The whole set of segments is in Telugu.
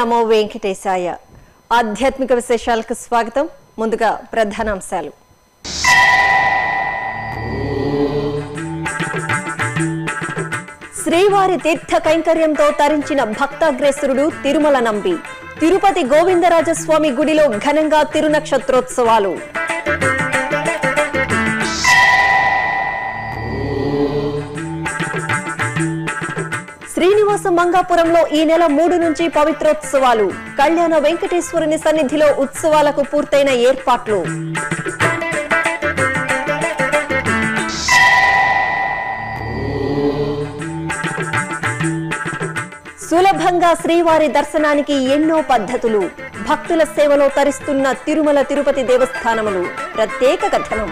నమో వెంకటేశాయ ఆధ్యాత్మిక విశేషాలకు స్వాగతం ముందుగా ప్రధానాంశాలు శ్రీవారి తీర్థ కైంకర్యంతో తరించిన భక్తాగ్రేసురుడు తిరుమల నంబి తిరుపతి గోవిందరాజస్వామి గుడిలో ఘనంగా తిరునక్షత్రోత్సవాలు శ్రీనివాస మంగాపురంలో ఈ నెల మూడు నుంచి పవిత్రోత్సవాలు కళ్యాణ వెంకటేశ్వరుని సన్నిధిలో ఉత్సవాలకు పూర్తయిన ఏర్పాట్లు సులభంగా శ్రీవారి దర్శనానికి ఎన్నో పద్ధతులు భక్తుల సేవలో తరిస్తున్న తిరుమల తిరుపతి దేవస్థానములు ప్రత్యేక కథనం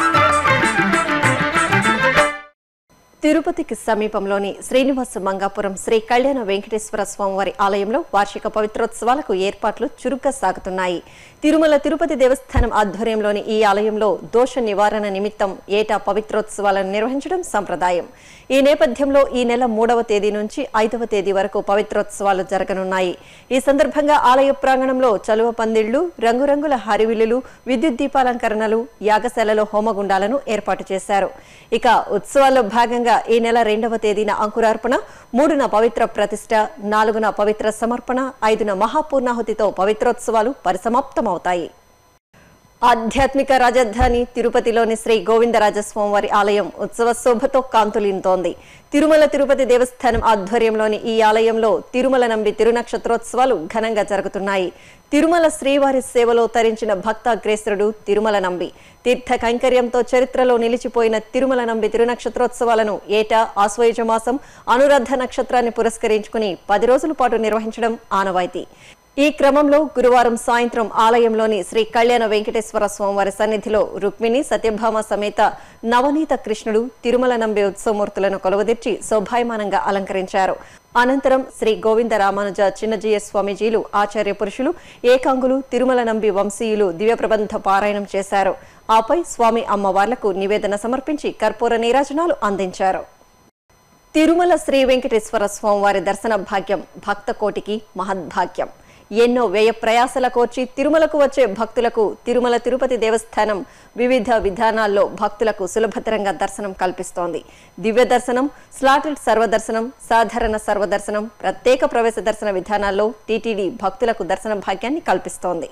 తిరుపతికి సమీపంలోని శ్రీనివాస మంగాపురం శ్రీ కళ్యాణ వెంకటేశ్వర స్వామివారి ఆలయంలో వార్షిక పవిత్రోత్సవాలకు ఏర్పాట్లు చురుగ్గా సాగుతున్నాయి తిరుమల తిరుపతి దేవస్థానం ఆధ్వర్యంలోని ఈ ఆలయంలో దోష నివారణ నిమిత్తం ఏటా పవిత్రోత్సవాలను నిర్వహించడం సంప్రదాయం ఈ నేపథ్యంలో ఈ నెల మూడవ తేదీ నుంచి ఐదవ తేదీ వరకు పవిత్రోత్సవాలు జరగనున్నాయి ఈ సందర్భంగా ఆలయ ప్రాంగణంలో చలువ పందిళ్లు రంగురంగుల హరివిల్లులు విద్యుత్ దీపాలంకరణలు యాగశాలలో హోమగుండాలను ఏర్పాటు చేశారు ఇక ఉత్సవాల్లో భాగంగా ఈ నెల రెండవ తేదీన అంకురార్పణ మూడున పవిత్ర ప్రతిష్ట నాలుగున పవిత్ర సమర్పణ ఐదున మహాపూర్ణాహుతితో పవిత్రోత్సవాలు పరిసమాప్తమవుతాయి ఆధ్యాత్మిక రాజధాని తిరుపతిలోని శ్రీ గోవిందరాజస్వామి వారి ఆలయం ఉత్సవ శోభతో కాంతులింతోంది తిరుమల తిరుపతి దేవస్థానం ఆధ్వర్యంలోని ఈ ఆలయంలో తిరుమల నంబి తిరునక్షత్రోత్సవాలు ఘనంగా జరుగుతున్నాయి తిరుమల శ్రీవారి సేవలో తరించిన భక్తాగ్రేసరుడు తిరుమల నంబి తీర్థ కైంకర్యంతో చరిత్రలో నిలిచిపోయిన తిరుమల నంబి తిరునక్షత్రోత్సవాలను ఏటా ఆశ్వయుజ మాసం అనురాధ నక్షత్రాన్ని పురస్కరించుకుని పది రోజుల పాటు నిర్వహించడం ఆనవాయితీ ఈ క్రమంలో గురువారం సాయంత్రం ఆలయంలోని శ్రీ కళ్యాణ వెంకటేశ్వర స్వామివారి సన్నిధిలో రుక్మిణి సత్యభామ సమేత నవనీత కృష్ణుడు తిరుమల నంబి ఉత్సవమూర్తులను కొలువదీర్చి శోభాయమానంగా అలంకరించారు అనంతరం శ్రీ గోవింద రామానుజ చిన్నజీయ స్వామీజీలు ఆచార్య పురుషులు ఏకాంగులు తిరుమల నంబి వంశీయులు దివ్య ప్రబంధ పారాయణం చేశారు ఆపై స్వామి అమ్మవార్లకు నివేదన సమర్పించి కర్పూర నీరాజనాలు అందించారు తిరుమల శ్రీ వెంకటేశ్వర స్వామివారి దర్శన భాగ్యం భక్త కోటికి మహద్భాగ్యం ఎన్నో వ్యయ ప్రయాసల కోర్చి తిరుమలకు వచ్చే భక్తులకు తిరుమల తిరుపతి దేవస్థానం వివిధ విధానాల్లో భక్తులకు సులభతరంగా దర్శనం కల్పిస్తోంది దివ్య దర్శనం స్లాటెడ్ సర్వదర్శనం సాధారణ సర్వదర్శనం ప్రత్యేక ప్రవేశ దర్శన విధానాల్లో టీటీడీ భక్తులకు దర్శన భాగ్యాన్ని కల్పిస్తోంది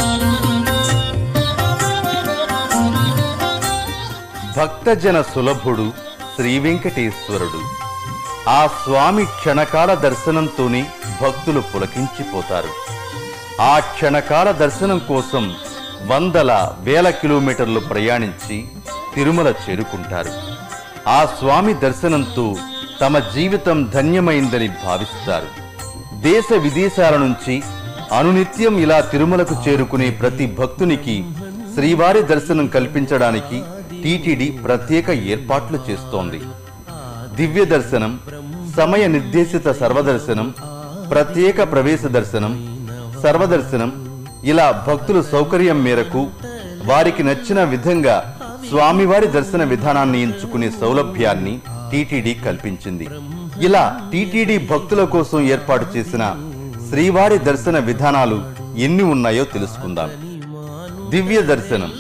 భక్తజన సులభుడు శ్రీ వెంకటేశ్వరుడు ఆ స్వామి క్షణకాల దర్శనంతోనే భక్తులు పులకించిపోతారు ఆ క్షణకాల దర్శనం కోసం వందల వేల కిలోమీటర్లు ప్రయాణించి తిరుమల చేరుకుంటారు ఆ స్వామి దర్శనంతో తమ జీవితం ధన్యమైందని భావిస్తారు దేశ విదేశాల నుంచి అనునిత్యం ఇలా తిరుమలకు చేరుకునే ప్రతి భక్తునికి శ్రీవారి దర్శనం కల్పించడానికి టీటీడీ ప్రత్యేక ఏర్పాట్లు చేస్తోంది దివ్య దర్శనం సమయ నిర్దేశిత సర్వదర్శనం ప్రత్యేక ప్రవేశ దర్శనం సర్వదర్శనం ఇలా భక్తుల సౌకర్యం మేరకు వారికి నచ్చిన విధంగా స్వామివారి దర్శన విధానాన్ని ఎంచుకునే సౌలభ్యాన్ని టీటీడీ కల్పించింది ఇలా టీటీడీ భక్తుల కోసం ఏర్పాటు చేసిన శ్రీవారి దర్శన విధానాలు ఎన్ని ఉన్నాయో తెలుసుకుందాం దివ్య దర్శనం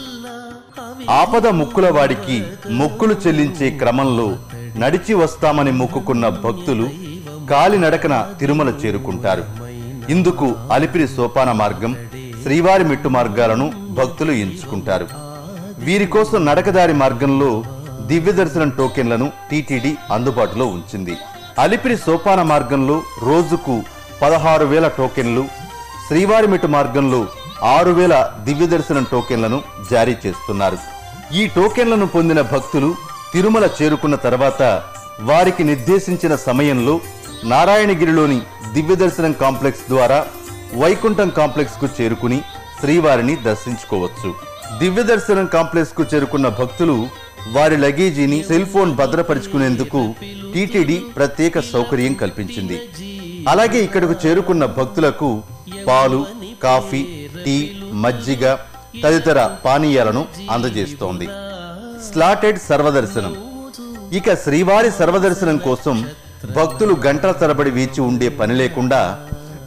ఆపద ముక్కుల వాడికి మొక్కులు చెల్లించే క్రమంలో నడిచి వస్తామని మొక్కుకున్న భక్తులు కాలినడకన తిరుమల చేరుకుంటారు ఇందుకు అలిపిరి సోపాన మార్గం శ్రీవారి మెట్టు మార్గాలను భక్తులు ఎంచుకుంటారు వీరి కోసం నడకదారి మార్గంలో దివ్య దర్శనం టోకెన్లను టీటీడీ అందుబాటులో ఉంచింది అలిపిరి సోపాన మార్గంలో రోజుకు పదహారు వేల టోకెన్లు శ్రీవారి మెట్టు మార్గంలో ఆరు వేల దివ్య దర్శనం టోకెన్లను జారీ చేస్తున్నారు ఈ టోకెన్లను పొందిన భక్తులు తిరుమల చేరుకున్న తర్వాత వారికి నిర్దేశించిన సమయంలో నారాయణగిరిలోని దివ్య దర్శనం కాంప్లెక్స్ ద్వారా వైకుంఠం కాంప్లెక్స్ కు చేరుకుని శ్రీవారిని దర్శించుకోవచ్చు దివ్య దర్శనం కాంప్లెక్స్ కు చేరుకున్న భక్తులు వారి లగేజీని సెల్ ఫోన్ భద్రపరుచుకునేందుకు టీటీడీ ప్రత్యేక సౌకర్యం కల్పించింది అలాగే ఇక్కడకు చేరుకున్న భక్తులకు పాలు కాఫీ టీ మజ్జిగ తదితర పానీయాలను అందజేస్తోంది స్లాటెడ్ సర్వదర్శనం ఇక శ్రీవారి సర్వదర్శనం కోసం భక్తులు గంటల తరబడి వేచి ఉండే పని లేకుండా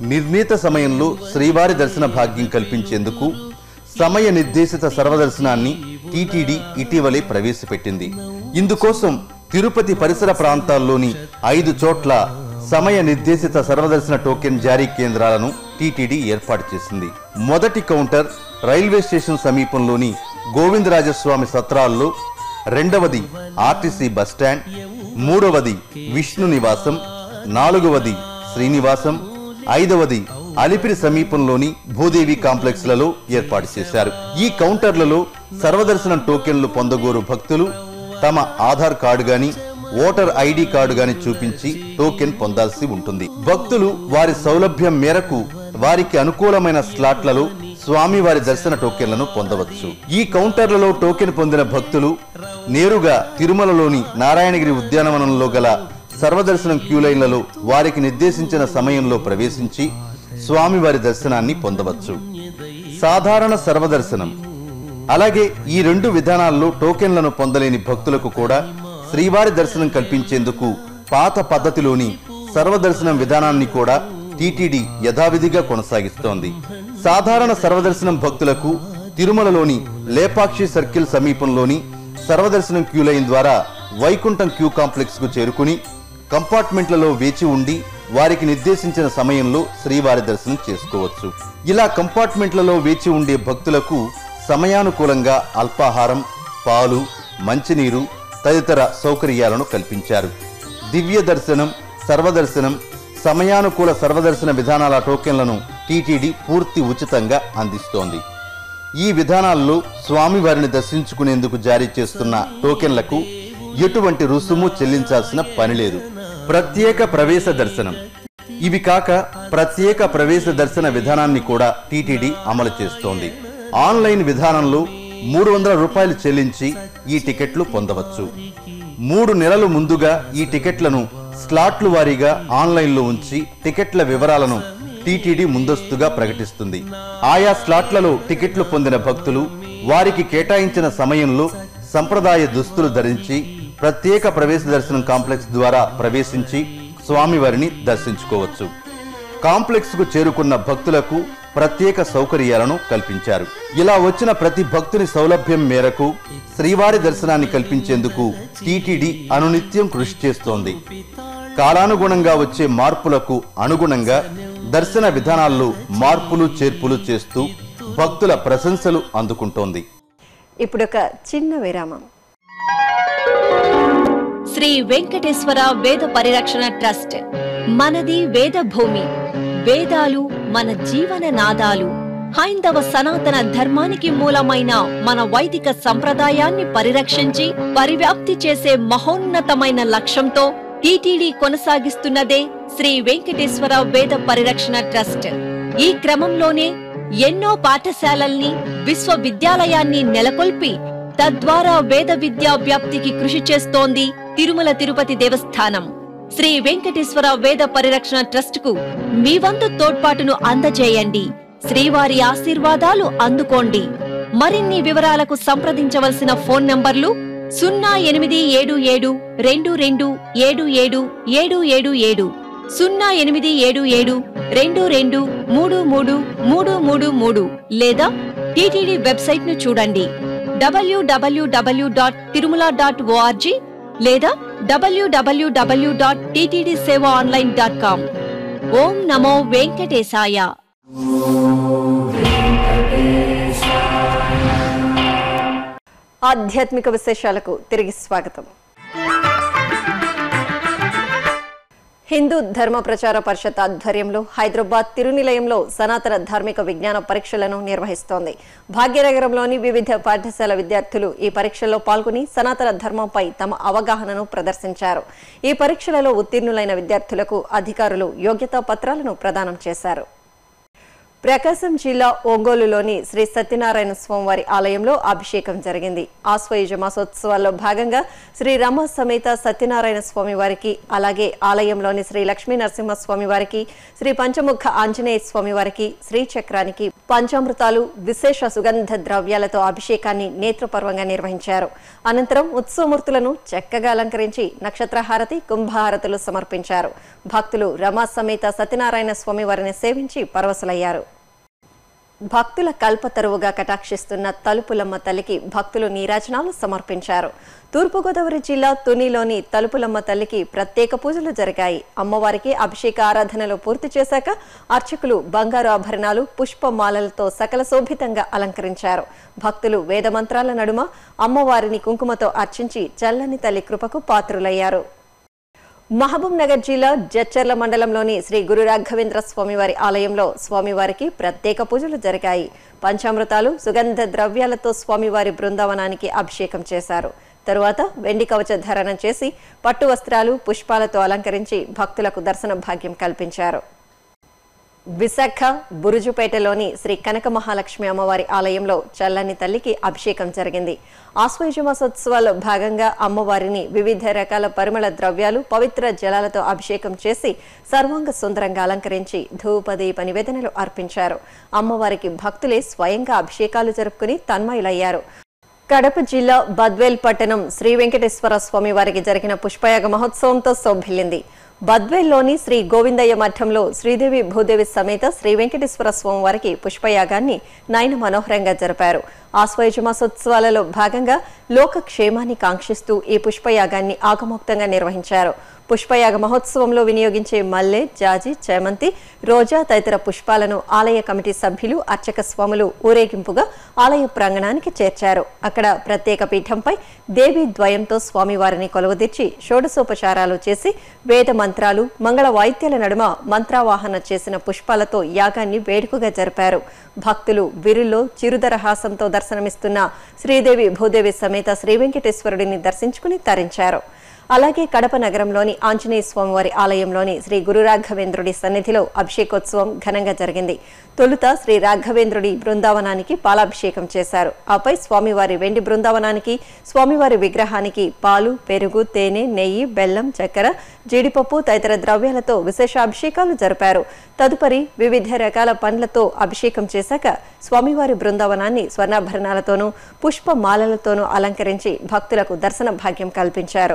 నిర్ణీత సమయంలో శ్రీవారి దర్శన భాగ్యం కల్పించేందుకు సమయ నిర్దేశిత సర్వదర్శనాన్ని టీటీడీ ఇటీవలే ప్రవేశపెట్టింది ఇందుకోసం తిరుపతి పరిసర ప్రాంతాల్లోని ఐదు చోట్ల సమయ నిర్దేశిత సర్వదర్శన టోకెన్ జారీ కేంద్రాలను టీటీడీ ఏర్పాటు చేసింది మొదటి కౌంటర్ రైల్వే స్టేషన్ సమీపంలోని గోవిందరాజస్వామి సత్రాల్లో రెండవది ఆర్టీసీ బస్టాండ్ మూడవది విష్ణు నివాసం నాలుగవది శ్రీనివాసం ఐదవది అలిపిరి సమీపంలోని భూదేవి కాంప్లెక్స్లలో ఏర్పాటు చేశారు ఈ కౌంటర్లలో సర్వదర్శనం టోకెన్లు పొందగోరు భక్తులు తమ ఆధార్ కార్డు గాని ఓటర్ ఐడి కార్డు గాని చూపించి టోకెన్ పొందాల్సి ఉంటుంది భక్తులు వారి సౌలభ్యం మేరకు వారికి అనుకూలమైన స్లాట్లలో స్వామివారి దర్శన టోకెన్లను పొందవచ్చు ఈ కౌంటర్లలో టోకెన్ పొందిన భక్తులు నేరుగా తిరుమలలోని నారాయణగిరి ఉద్యానవనంలో గల సర్వదర్శనం క్యూ లైన్లలో వారికి నిర్దేశించిన సమయంలో ప్రవేశించి స్వామివారి దర్శనాన్ని పొందవచ్చు సాధారణ సర్వదర్శనం అలాగే ఈ రెండు విధానాల్లో టోకెన్లను పొందలేని భక్తులకు కూడా శ్రీవారి దర్శనం కల్పించేందుకు పాత పద్ధతిలోని సర్వదర్శనం విధానాన్ని కూడా టీటీడీ యథావిధిగా కొనసాగిస్తోంది సాధారణ సర్వదర్శనం భక్తులకు తిరుమలలోని లేపాక్షి సర్కిల్ సమీపంలోని సర్వదర్శనం క్యూ లైన్ ద్వారా వైకుంఠం క్యూ కాంప్లెక్స్ కు చేరుకుని కంపార్ట్మెంట్లలో వేచి ఉండి వారికి నిర్దేశించిన సమయంలో శ్రీవారి దర్శనం చేసుకోవచ్చు ఇలా కంపార్ట్మెంట్లలో వేచి ఉండే భక్తులకు సమయానుకూలంగా అల్పాహారం పాలు మంచినీరు తదితర సౌకర్యాలను కల్పించారు దివ్య దర్శనం సర్వదర్శనం సమయానుకూల సర్వదర్శన విధానాల టోకెన్లను టీటీడీ పూర్తి ఉచితంగా అందిస్తోంది ఈ విధానాల్లో స్వామివారిని దర్శించుకునేందుకు జారీ చేస్తున్న టోకెన్లకు ఎటువంటి రుసుము చెల్లించాల్సిన పని లేదు ప్రత్యేక ప్రవేశ దర్శనం ఇవి కాక ప్రత్యేక ప్రవేశ దర్శన విధానాన్ని కూడా టీటీడీ అమలు చేస్తోంది ఆన్లైన్ విధానంలో మూడు వందల రూపాయలు చెల్లించి ఈ టికెట్లు పొందవచ్చు మూడు నెలలు ముందుగా ఈ టికెట్లను స్లాట్లు వారీగా ఆన్లైన్లో ఉంచి టికెట్ల వివరాలను టీటీడీ ముందస్తుగా ప్రకటిస్తుంది ఆయా స్లాట్లలో టికెట్లు పొందిన భక్తులు వారికి కేటాయించిన సమయంలో సంప్రదాయ దుస్తులు ధరించి ప్రత్యేక ప్రవేశ దర్శనం కాంప్లెక్స్ ద్వారా ప్రవేశించి స్వామివారిని దర్శించుకోవచ్చు కాంప్లెక్స్ కు చేరుకున్న భక్తులకు ప్రత్యేక సౌకర్యాలను కల్పించారు ఇలా వచ్చిన ప్రతి భక్తుని సౌలభ్యం మేరకు శ్రీవారి దర్శనాన్ని కల్పించేందుకు టీటీడీ అనునిత్యం కృషి చేస్తోంది కాలానుగుణంగా వచ్చే మార్పులకు అనుగుణంగా దర్శన విధానాల్లో మార్పులు చేర్పులు చేస్తూ భక్తుల ప్రశంసలు అందుకుంటోంది ఇప్పుడు ఒక చిన్న విరామం శ్రీ వెంకటేశ్వర వేద పరిరక్షణ ట్రస్ట్ మనది వేద భూమి వేదాలు మన జీవన నాదాలు హైందవ సనాతన ధర్మానికి మూలమైన మన వైదిక సంప్రదాయాన్ని పరిరక్షించి పరివ్యాప్తి చేసే మహోన్నతమైన లక్ష్యంతో టీటీడీ కొనసాగిస్తున్నదే శ్రీ వెంకటేశ్వర వేద పరిరక్షణ ట్రస్ట్ ఈ క్రమంలోనే ఎన్నో పాఠశాలల్ని విశ్వవిద్యాలయాన్ని నెలకొల్పి తద్వారా వేద విద్యా వ్యాప్తికి కృషి చేస్తోంది తిరుమల తిరుపతి దేవస్థానం శ్రీ వెంకటేశ్వర వేద పరిరక్షణ ట్రస్ట్ కు మీ వంతు తోడ్పాటును అందజేయండి శ్రీవారి ఆశీర్వాదాలు అందుకోండి మరిన్ని వివరాలకు సంప్రదించవలసిన ఫోన్ నంబర్లు సున్నా ఎనిమిది ఏడు ఏడు రెండు రెండు ఏడు ఏడు ఏడు ఏడు ఏడు సున్నా ఎనిమిది ఏడు ఏడు రెండు రెండు మూడు మూడు మూడు మూడు మూడు లేదా టీటీడీ వెబ్సైట్ ను చూడండి డబ్ల్యూడబ్ల్యూడబ్ల్యూ డాట్ తిరుమల డాట్ ఓఆర్జీ లేదా డబ్ల్యూడబ్ల్యూడబ్ల్యూ dot TTD seva online dot com ఓం నమో వెంకటేశాయ ఆధ్యాత్మిక విశేషాలకు తిరిగి స్వాగతం హిందూ ధర్మ ప్రచార పరిషత్ ఆధ్వర్యంలో హైదరాబాద్ తిరునిలయంలో సనాతన ధార్మిక విజ్ఞాన పరీక్షలను నిర్వహిస్తోంది భాగ్యనగరంలోని వివిధ పాఠశాల విద్యార్థులు ఈ పరీక్షల్లో పాల్గొని సనాతన ధర్మంపై తమ అవగాహనను ప్రదర్శించారు ఈ పరీక్షలలో ఉత్తీర్ణులైన విద్యార్థులకు అధికారులు యోగ్యతా పత్రాలను ప్రదానం చేశారు ప్రకాశం జిల్లా ఒంగోలులోని శ్రీ సత్యనారాయణ స్వామివారి ఆలయంలో అభిషేకం జరిగింది ఆశ్వయుజ మాసోత్సవాల్లో భాగంగా శ్రీ రమ సమేత సత్యనారాయణ స్వామి వారికి అలాగే ఆలయంలోని శ్రీ లక్ష్మీ నరసింహస్వామి వారికి శ్రీ పంచముఖ ఆంజనేయ స్వామి వారికి శ్రీ చక్రానికి పంచామృతాలు విశేష సుగంధ ద్రవ్యాలతో అభిషేకాన్ని నేత్రపర్వంగా నిర్వహించారు అనంతరం ఉత్సవమూర్తులను చక్కగా అలంకరించి నక్షత్రహారతి కుంభహారతులు సమర్పించారు భక్తులు రమా సమేత సత్యనారాయణ స్వామి వారిని సేవించి పరవశులయ్యారు భక్తుల కల్పతరువుగా కటాక్షిస్తున్న తలుపులమ్మ తల్లికి భక్తులు నీరాజనాలు సమర్పించారు తూర్పుగోదావరి జిల్లా తునిలోని తలుపులమ్మ తల్లికి ప్రత్యేక పూజలు జరిగాయి అమ్మవారికి అభిషేక ఆరాధనలు పూర్తి చేశాక అర్చకులు బంగారు ఆభరణాలు పుష్పమాలలతో సకల శోభితంగా అలంకరించారు భక్తులు వేదమంత్రాల నడుమ అమ్మవారిని కుంకుమతో అర్చించి చల్లని తల్లి కృపకు పాత్రులయ్యారు మహబూబ్ నగర్ జిల్లా జచ్చర్ల మండలంలోని శ్రీ గురు రాఘవేంద్ర స్వామివారి ఆలయంలో స్వామివారికి ప్రత్యేక పూజలు జరిగాయి పంచామృతాలు సుగంధ ద్రవ్యాలతో స్వామివారి బృందావనానికి అభిషేకం చేశారు తరువాత వెండి కవచ ధారణం చేసి పట్టు వస్త్రాలు పుష్పాలతో అలంకరించి భక్తులకు దర్శన భాగ్యం కల్పించారు విశాఖ బురుజుపేటలోని శ్రీ కనక మహాలక్ష్మి అమ్మవారి ఆలయంలో చల్లని తల్లికి అభిషేకం జరిగింది ఆశ్వయుజ మాసోత్సవాల్లో భాగంగా అమ్మవారిని వివిధ రకాల పరిమళ ద్రవ్యాలు పవిత్ర జలాలతో అభిషేకం చేసి సర్వాంగ సుందరంగా అలంకరించి ధూపదీప నివేదనలు అర్పించారు అమ్మవారికి భక్తులే స్వయంగా అభిషేకాలు జరుపుకుని తన్మయులయ్యారు కడప జిల్లా బద్వేల్ పట్టణం శ్రీ వెంకటేశ్వర స్వామి వారికి జరిగిన పుష్పయాగ మహోత్సవంతో శోభిల్లింది బద్వేల్లోని శ్రీ గోవిందయ్య మఠంలో శ్రీదేవి భూదేవి సమేత శ్రీ వెంకటేశ్వర స్వామి వారికి పుష్పయాగాన్ని నయన మనోహరంగా జరిపారు ఆశ్వయుజ మాసోత్సవాలలో భాగంగా లోక క్షేమాన్ని కాంక్షిస్తూ ఈ పుష్పయాగాన్ని ఆగమోక్తంగా నిర్వహించారు పుష్పయాగ మహోత్సవంలో వినియోగించే మల్లె జాజి చేమంతి రోజా తదితర పుష్పాలను ఆలయ కమిటీ సభ్యులు అర్చక స్వాములు ఊరేగింపుగా ఆలయ ప్రాంగణానికి చేర్చారు అక్కడ ప్రత్యేక పీఠంపై దేవి ద్వయంతో స్వామివారిని కొలువుదీర్చి షోడశోపచారాలు చేసి వేద మంత్రాలు మంగళ వాయిద్యాల నడుమ మంత్రావాహన చేసిన పుష్పాలతో యాగాన్ని వేడుకగా జరిపారు భక్తులు విరుల్లో చిరుదరహాసంతో దర్శనమిస్తున్న శ్రీదేవి భూదేవి సమేత శ్రీ వెంకటేశ్వరుడిని దర్శించుకుని తరించారు అలాగే కడప నగరంలోని ఆంజనేయ స్వామివారి ఆలయంలోని శ్రీ గురు రాఘవేంద్రుడి సన్నిధిలో అభిషేకోత్సవం ఘనంగా జరిగింది తొలుత శ్రీ రాఘవేంద్రుడి బృందావనానికి పాలాభిషేకం చేశారు ఆపై స్వామివారి వెండి బృందావనానికి స్వామివారి విగ్రహానికి పాలు పెరుగు తేనె నెయ్యి బెల్లం చక్కెర జీడిపప్పు తదితర ద్రవ్యాలతో విశేష అభిషేకాలు జరిపారు తదుపరి వివిధ రకాల పండ్లతో అభిషేకం చేశాక స్వామివారి బృందావనాన్ని స్వర్ణాభరణాలతోనూ పుష్పమాలలతోనూ అలంకరించి భక్తులకు దర్శన భాగ్యం కల్పించారు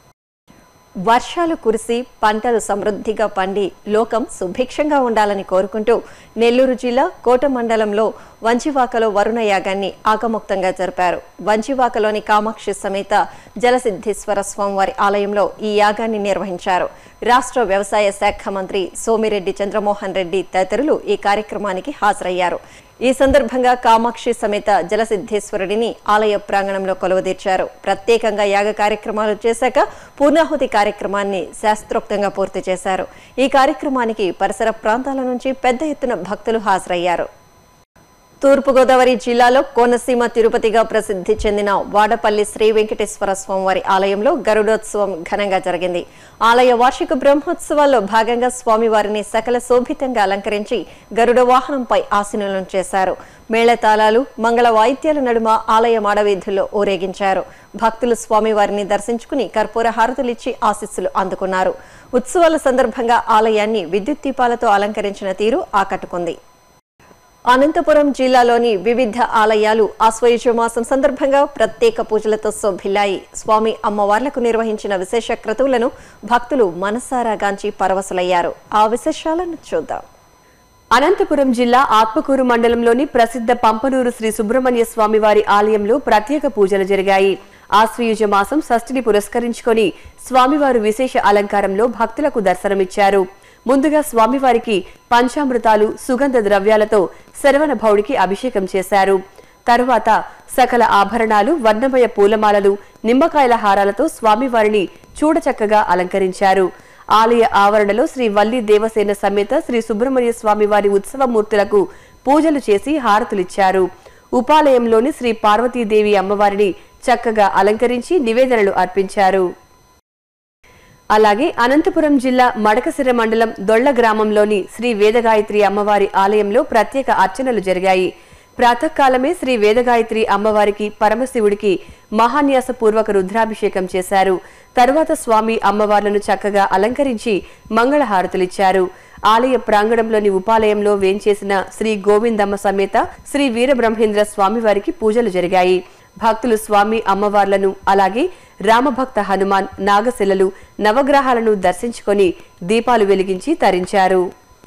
వర్షాలు కురిసి పంటలు సమృద్ధిగా పండి లోకం సుభిక్షంగా ఉండాలని కోరుకుంటూ నెల్లూరు జిల్లా కోట మండలంలో వంచివాకలో వరుణ యాగాన్ని ఆగముక్తంగా జరిపారు వంచివాకలోని కామాక్షి సమేత జలసిద్ధేశ్వర స్వామివారి ఆలయంలో ఈ యాగాన్ని నిర్వహించారు రాష్ట్ర వ్యవసాయ శాఖ మంత్రి సోమిరెడ్డి చంద్రమోహన్ రెడ్డి తదితరులు ఈ కార్యక్రమానికి హాజరయ్యారు ఈ సందర్భంగా కామాక్షి సమేత జలసిద్ధేశ్వరుడిని ఆలయ ప్రాంగణంలో కొలువదీర్చారు ప్రత్యేకంగా యాగ కార్యక్రమాలు చేశాక పూర్ణాహుతి కార్యక్రమాన్ని శాస్త్రోక్తంగా పూర్తి చేశారు ఈ కార్యక్రమానికి పరిసర ప్రాంతాల నుంచి పెద్ద ఎత్తున భక్తులు హాజరయ్యారు తూర్పుగోదావరి జిల్లాలో కోనసీమ తిరుపతిగా ప్రసిద్ధి చెందిన వాడపల్లి శ్రీ వెంకటేశ్వర స్వామివారి ఆలయంలో గరుడోత్సవం ఘనంగా జరిగింది ఆలయ వార్షిక బ్రహ్మోత్సవాల్లో భాగంగా స్వామివారిని సకల శోభితంగా అలంకరించి గరుడ వాహనంపై ఆసీనులను చేశారు మేళతాళాలు మంగళ వాయిద్యాల నడుమ ఆలయ మాడవీధుల్లో ఊరేగించారు భక్తులు స్వామివారిని దర్శించుకుని కర్పూర హారతులిచ్చి ఆశీస్సులు అందుకున్నారు ఉత్సవాల సందర్భంగా ఆలయాన్ని విద్యుత్ దీపాలతో అలంకరించిన తీరు ఆకట్టుకుంది అనంతపురం జిల్లాలోని వివిధ ఆలయాలు ఆశ్వయుజ మాసం సందర్భంగా ప్రత్యేక పూజలతో శోభిల్లాయి స్వామి అమ్మవార్లకు నిర్వహించిన విశేష క్రతువులను భక్తులు మనసారా గాంచి పరవశులయ్యారు ఆ విశేషాలను చూద్దాం అనంతపురం జిల్లా ఆత్మకూరు మండలంలోని ప్రసిద్ధ పంపనూరు శ్రీ సుబ్రహ్మణ్య స్వామి వారి ఆలయంలో ప్రత్యేక పూజలు జరిగాయి ఆశ్వయుజ మాసం షష్ఠిని పురస్కరించుకొని స్వామివారు విశేష అలంకారంలో భక్తులకు దర్శనమిచ్చారు ముందుగా స్వామివారికి పంచామృతాలు సుగంధ ద్రవ్యాలతో శరవణ భౌడికి అభిషేకం చేశారు తరువాత సకల ఆభరణాలు వర్ణమయ పూలమాలలు నిమ్మకాయల హారాలతో స్వామివారిని చూడచక్కగా అలంకరించారు ఆలయ ఆవరణలో శ్రీ వల్లి దేవసేన సమేత శ్రీ సుబ్రహ్మణ్య స్వామి వారి ఉత్సవమూర్తులకు పూజలు చేసి హారతులిచ్చారు ఉపాలయంలోని శ్రీ పార్వతీదేవి అమ్మవారిని చక్కగా అలంకరించి నివేదనలు అర్పించారు అలాగే అనంతపురం జిల్లా మడకసిర మండలం దొళ్ల గ్రామంలోని శ్రీ వేదగాయత్రి అమ్మవారి ఆలయంలో ప్రత్యేక అర్చనలు జరిగాయి ప్రాతకాలమే శ్రీ వేదగాయత్రి అమ్మవారికి పరమశివుడికి మహాన్యాస పూర్వక రుద్రాభిషేకం చేశారు తరువాత స్వామి అమ్మవార్లను చక్కగా అలంకరించి మంగళహారతులిచ్చారు ఆలయ ప్రాంగణంలోని ఉపాలయంలో వేంచేసిన శ్రీ గోవిందమ్మ సమేత శ్రీ వీరబ్రహ్మేంద్ర స్వామివారికి పూజలు జరిగాయి భక్తులు స్వామి అమ్మవార్లను అలాగే రామభక్త హనుమాన్ నాగశిలలు నవగ్రహాలను దర్శించుకొని దీపాలు వెలిగించి తరించారు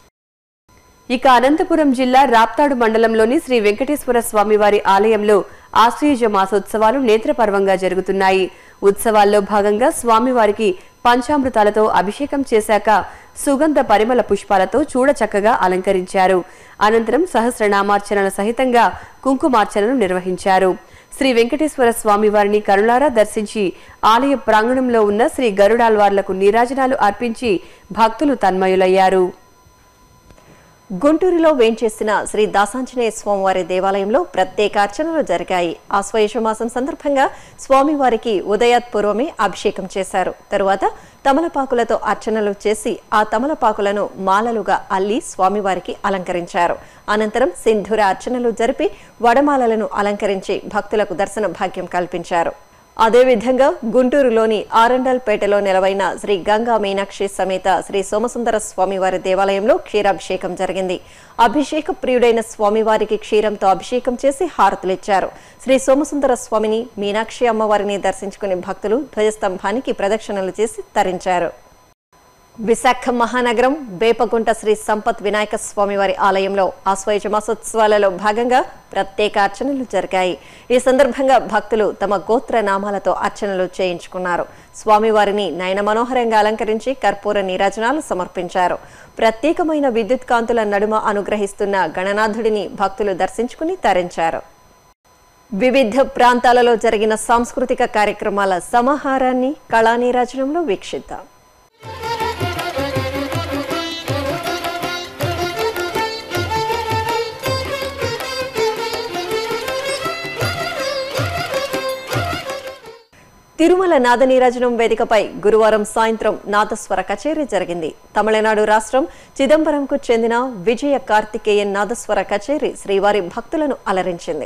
ఇక అనంతపురం జిల్లా రాప్తాడు మండలంలోని శ్రీ వెంకటేశ్వర స్వామివారి ఆలయంలో ఆశ్వయుజ మాసోత్సవాలు నేత్రపర్వంగా జరుగుతున్నాయి ఉత్సవాల్లో భాగంగా స్వామివారికి పంచామృతాలతో అభిషేకం చేశాక సుగంధ పరిమళ పుష్పాలతో చూడచక్కగా అలంకరించారు అనంతరం సహస్రనామార్చనల సహితంగా కుంకుమార్చనలు నిర్వహించారు శ్రీ వెంకటేశ్వర స్వామివారిని కరులారా దర్శించి ఆలయ ప్రాంగణంలో ఉన్న శ్రీ గరుడాల్వార్లకు నీరాజనాలు అర్పించి భక్తులు తన్మయులయ్యారు గుంటూరులో వేంచేసిన శ్రీ దాసాంజనేయ స్వామివారి దేవాలయంలో ప్రత్యేక అర్చనలు జరిగాయి ఆశ్వయుష మాసం సందర్భంగా స్వామివారికి ఉదయాత్పూర్వమే అభిషేకం చేశారు తరువాత తమలపాకులతో అర్చనలు చేసి ఆ తమలపాకులను మాలలుగా అల్లి స్వామివారికి అలంకరించారు అనంతరం సింధూర అర్చనలు జరిపి వడమాలలను అలంకరించి భక్తులకు దర్శన భాగ్యం కల్పించారు అదేవిధంగా గుంటూరులోని ఆరండల్పేటలో నెలవైన శ్రీ గంగా మీనాక్షి సమేత శ్రీ సోమసుందర స్వామివారి దేవాలయంలో క్షీరాభిషేకం జరిగింది అభిషేక ప్రియుడైన స్వామివారికి క్షీరంతో అభిషేకం చేసి హారతులిచ్చారు శ్రీ సోమసుందర స్వామిని మీనాక్షి అమ్మవారిని దర్శించుకుని భక్తులు ధ్వజస్తంభానికి ప్రదక్షిణలు చేసి తరించారు విశాఖ మహానగరం వేపగుంట శ్రీ సంపత్ వినాయక స్వామివారి ఆలయంలో ఆశ్వయుజ మాసోత్సవాలలో భాగంగా ప్రత్యేక అర్చనలు జరిగాయి ఈ సందర్భంగా భక్తులు తమ గోత్ర నామాలతో అర్చనలు చేయించుకున్నారు స్వామివారిని నయన మనోహరంగా అలంకరించి కర్పూర నీరాజనాలు సమర్పించారు ప్రత్యేకమైన విద్యుత్ కాంతుల నడుమ అనుగ్రహిస్తున్న గణనాథుడిని భక్తులు దర్శించుకుని తరించారు వివిధ ప్రాంతాలలో జరిగిన సాంస్కృతిక కార్యక్రమాల సమాహారాన్ని కళానీరాజనంలో వీక్షిద్దాం తిరుమల నాదనీరాజనం వేదికపై గురువారం సాయంత్రం నాదస్వర కచేరీ జరిగింది తమిళనాడు రాష్ట్రం చిదంబరంకు చెందిన విజయ కార్తికేయన్ నాదస్వర కచేరీ శ్రీవారి భక్తులను అలరించింది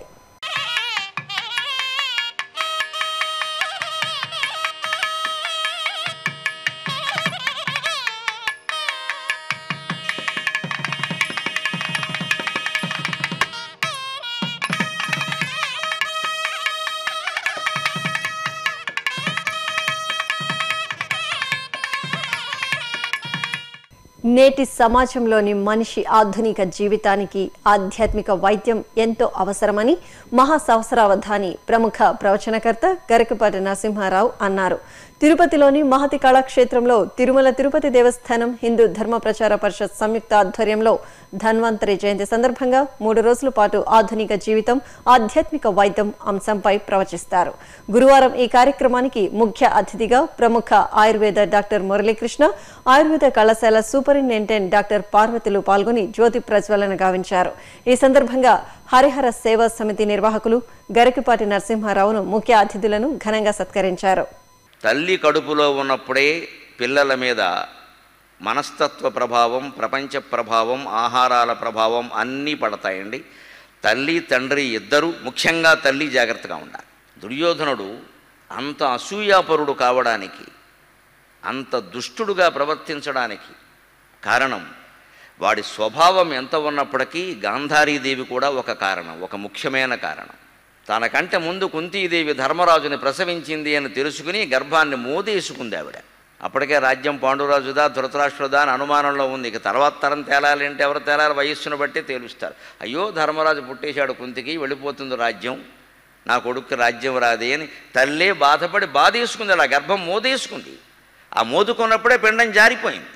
నేటి సమాజంలోని మనిషి ఆధునిక జీవితానికి ఆధ్యాత్మిక వైద్యం ఎంతో అవసరమని మహాసహస్రావధాని ప్రముఖ ప్రవచనకర్త గరికపాటి నరసింహారావు అన్నారు తిరుపతిలోని మహతి కళాక్షేత్రంలో తిరుమల తిరుపతి దేవస్థానం హిందూ ధర్మ ప్రచార పరిషత్ సంయుక్త ఆధ్వర్యంలో ధన్వంతరి జయంతి సందర్భంగా మూడు రోజుల పాటు ఆధునిక జీవితం ఆధ్యాత్మిక వైద్యం అంశంపై ప్రవచిస్తారు గురువారం ఈ కార్యక్రమానికి ముఖ్య అతిథిగా ప్రముఖ ఆయుర్వేద డాక్టర్ మురళీకృష్ణ ఆయుర్వేద కళాశాల సూపరింటెండెంట్ డాక్టర్ పార్వతులు పాల్గొని జ్యోతి ప్రజ్వలన గావించారు ఈ సందర్భంగా హరిహర సేవా సమితి నిర్వాహకులు గరికపాటి నరసింహారావును ముఖ్య అతిథులను ఘనంగా సత్కరించారు తల్లి కడుపులో ఉన్నప్పుడే పిల్లల మీద మనస్తత్వ ప్రభావం ప్రపంచ ప్రభావం ఆహారాల ప్రభావం అన్నీ పడతాయండి తల్లి తండ్రి ఇద్దరు ముఖ్యంగా తల్లి జాగ్రత్తగా ఉండాలి దుర్యోధనుడు అంత అసూయాపరుడు కావడానికి అంత దుష్టుడుగా ప్రవర్తించడానికి కారణం వాడి స్వభావం ఎంత ఉన్నప్పటికీ గాంధారీదేవి కూడా ఒక కారణం ఒక ముఖ్యమైన కారణం తనకంటే ముందు కుంతీదేవి ధర్మరాజుని ప్రసవించింది అని తెలుసుకుని గర్భాన్ని మోదేసుకుంది ఆవిడ అప్పటికే రాజ్యం పాండురాజుదా ధృతరాష్ట్రుదా అని అనుమానంలో ఉంది ఇక తర్వాత తరం తేలాలి అంటే ఎవరు తేలాలి వయస్సును బట్టి తేలుస్తారు అయ్యో ధర్మరాజు పుట్టేశాడు కుంతికి వెళ్ళిపోతుంది రాజ్యం నా కొడుకు రాజ్యం రాదే అని తల్లే బాధపడి బాధేసుకుంది అలా గర్భం మోదేసుకుంది ఆ మోదుకున్నప్పుడే పిండం జారిపోయింది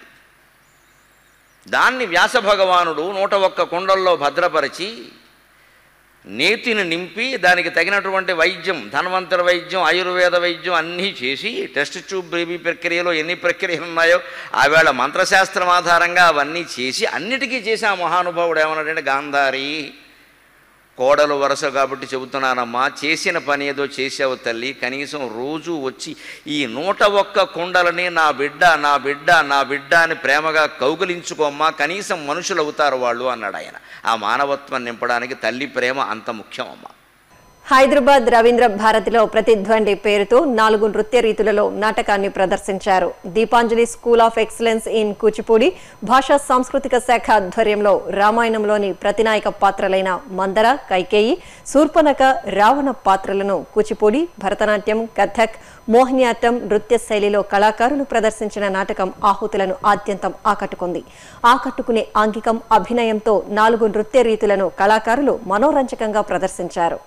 దాన్ని వ్యాస భగవానుడు నూట ఒక్క కుండల్లో భద్రపరిచి నేతిని నింపి దానికి తగినటువంటి వైద్యం ధన్వంతర వైద్యం ఆయుర్వేద వైద్యం అన్నీ చేసి టెస్ట్ ట్యూబ్ బేబీ ప్రక్రియలో ఎన్ని ప్రక్రియలు ఉన్నాయో ఆవేళ మంత్రశాస్త్రం ఆధారంగా అవన్నీ చేసి అన్నిటికీ చేసి ఆ మహానుభావుడు ఏమన్నాడంటే గాంధారి కోడలు వరస కాబట్టి చెబుతున్నానమ్మా చేసిన పని ఏదో చేసావు తల్లి కనీసం రోజు వచ్చి ఈ నూట ఒక్క కుండలని నా బిడ్డ నా బిడ్డ నా బిడ్డ అని ప్రేమగా కౌగిలించుకోమ్మా కనీసం మనుషులు అవుతారు వాళ్ళు అన్నాడు ఆయన ఆ మానవత్వం నింపడానికి తల్లి ప్రేమ అంత ముఖ్యమమ్మా హైదరాబాద్ రవీంద్ర భారతిలో ప్రతిధ్వండి పేరుతో నాలుగు నృత్య రీతులలో నాటకాన్ని ప్రదర్శించారు Deepanjali school of excellence in Kuchipudi భాషా సాంస్కృతిక శాఖ ఆధ్వర్యంలో రామాయణంలోని ప్రతినాయక పాత్రలైన మందర కైకేయి శూర్పనక రావణ పాత్రలను కూచిపూడి భరతనాట్యం కథక్ మోహినియాట్టం నృత్య శైలిలో కళాకారులు ప్రదర్శించిన నాటకం ఆహుతులను ఆద్యంతం ఆకట్టుకుంది ఆకట్టుకునే ఆంగికం అభినయంతో నాలుగు నృత్య రీతులను కళాకారులు మనోరంజకంగా ప్రదర్శించారు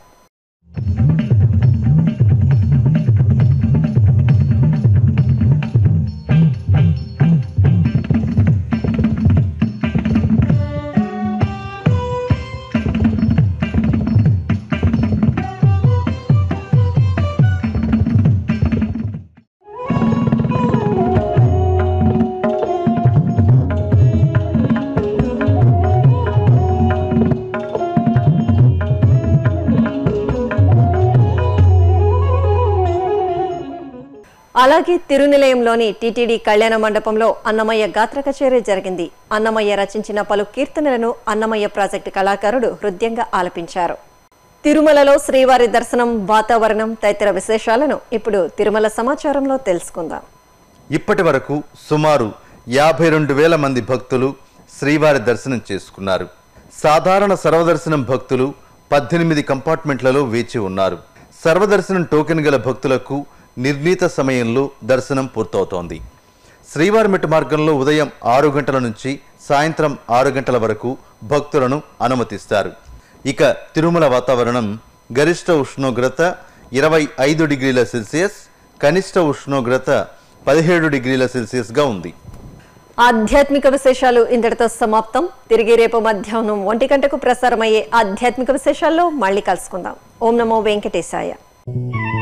అలాగే తిరునిలయంలోని టీటీడీ కళ్యాణ మండపంలో అన్నమయ్య గాత్ర కచేరీ జరిగింది అన్నమయ్య రచించిన పలు కీర్తనలను అన్నమయ్య ప్రాజెక్టు కళాకారుడు హృదయంగా ఆలపించారు తిరుమలలో శ్రీవారి దర్శనం వాతావరణం తదితర విశేషాలను ఇప్పుడు తిరుమల సమాచారంలో తెలుసుకుందాం ఇప్పటి వరకు సుమారు యాభై రెండు వేల మంది భక్తులు శ్రీవారి దర్శనం చేసుకున్నారు సాధారణ సర్వదర్శనం భక్తులు పద్దెనిమిది కంపార్ట్మెంట్లలో వేచి ఉన్నారు సర్వదర్శనం టోకెన్ గల భక్తులకు నిర్ణీత సమయంలో దర్శనం పూర్తవుతోంది శ్రీవారి మెట్టు మార్గంలో ఉదయం ఆరు గంటల నుంచి సాయంత్రం ఆరు గంటల వరకు భక్తులను అనుమతిస్తారు ఇక తిరుమల వాతావరణం గరిష్ట ఉష్ణోగ్రత ఇరవై ఐదు డిగ్రీల సెల్సియస్ కనిష్ట ఉష్ణోగ్రత పదిహేడు డిగ్రీల సెల్సియస్గా ఉంది ఆధ్యాత్మిక విశేషాలు ఇంతటితో సమాప్తం తిరిగి రేపు మధ్యాహ్నం ఒంటి గంటకు ప్రసారమయ్యే ఆధ్యాత్మిక విశేషాల్లో మళ్ళీ కలుసుకుందాం ఓం నమో వెంకటేశాయ